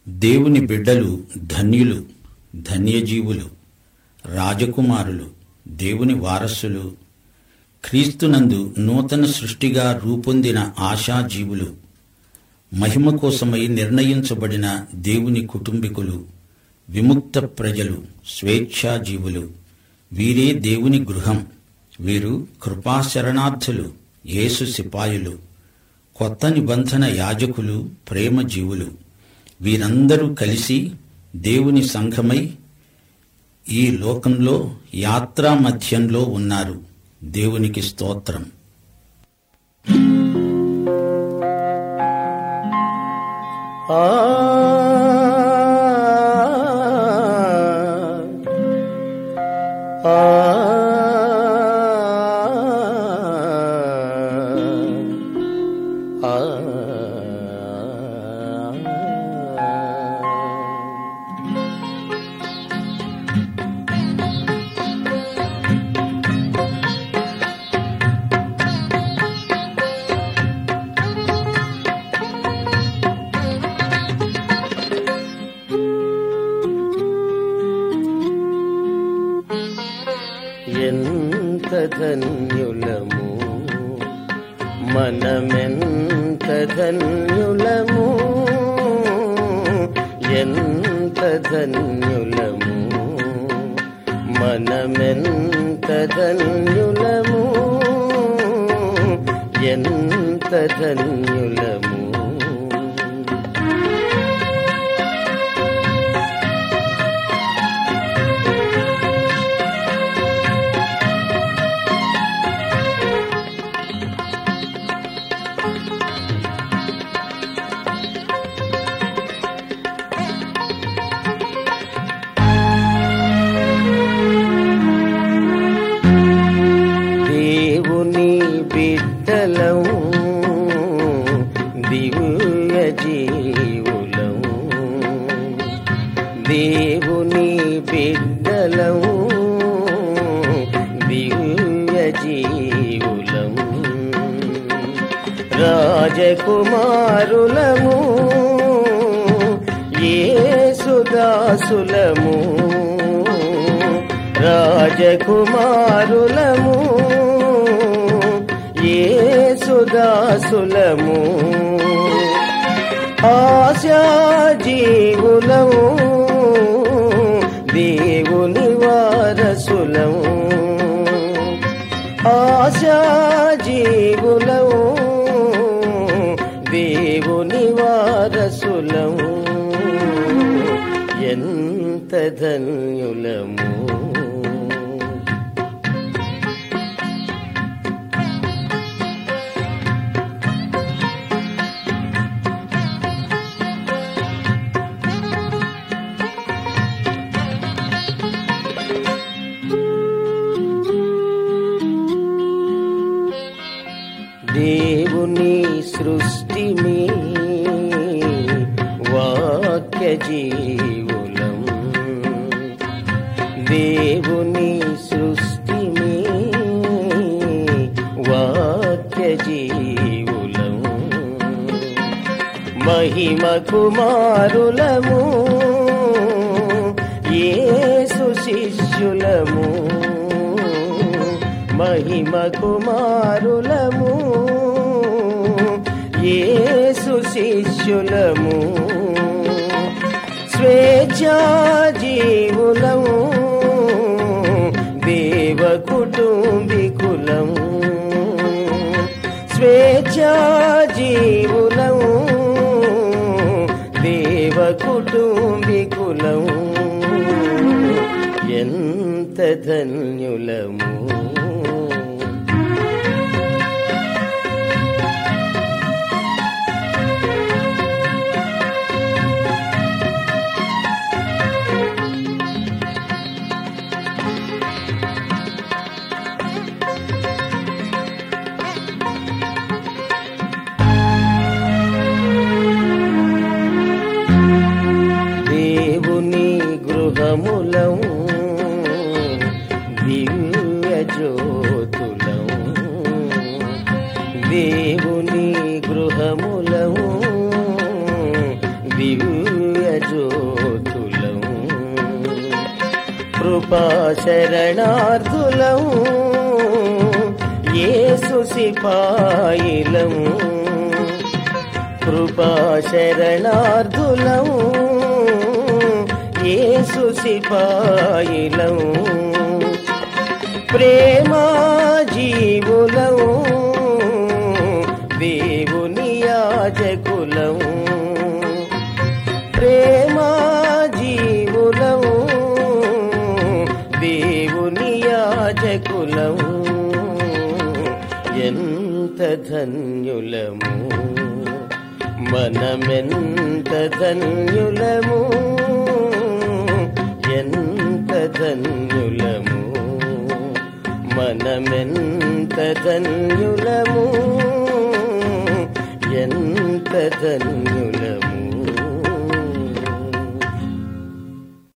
దేవుని బిడ్డలు ధన్యులు ధన్యజీవులు రాజకుమారులు దేవుని వారసులు క్రీస్తునందు నూతన సృష్టిగా రూపొందిన ఆశాజీవులు మహిమ కోసమై నిర్ణయించబడిన దేవుని కుటుంబీకులు విముక్త ప్రజలు స్వేచ్ఛాజీవులు వీరే దేవుని గృహం వీరు కృపాశరణార్థులు యేసు సిపాయులు కొత్త నిబంధన యాజకులు ప్రేమ జీవులు వీరందరూ కలిసి దేవుని సంఘమై ఈ లోకంలో యాత్రా మధ్యంలో ఉన్నారు దేవునికి స్తోత్రం ఆ ఆ ఆ ఎంత ధన్యులము మనమెంత ధన్యులము ఎంత ధన్యులము మనమెంత ధన్యులము ఎంత ధన్యులము దేవుని బిడ్డలం దివ్య జీవులం దేవుని బిడ్డలం దివ్య జీవులం రాజకుమారులము యేసుదాసులము రాజకుమారులము యేసుదాసులము ఆశా జీవులము దేవుని వారసులము ఆశా జీవులము దేవుని వారసులము ఎంత ధన్యులము దేవుని సృష్టిని వాక్య జీవులం దేవుని సృష్టిని వాక్య జీవులం మహిమ కుమారులము యేసు శిష్యులము మహిమ కుమారులము యేసు శిష్యులము స్వేచ్ఛా జీవులము దేవ కుటుంబికులము స్వేచ్ఛా జీవులము దేవ కుటుంబికులము ఎంత ధన్యులము దేవుని గృహములము దివ్య జ్యోతులము జ్యోతులం కృపా శరణార్థులం యేసు సిపాయిలం కృపా శరణార్థులం యేసు సిపాయిలం ప్రేమా జీవులం దేవుని యాజకులం ప్రేమా జీవులం దేవుని యాజకులం ఎంత ధన్యులము మనమెంత ధన్యులము ఎంత ధన్యులము మనమెంత ధన్యులము ఎంత ధన్యులము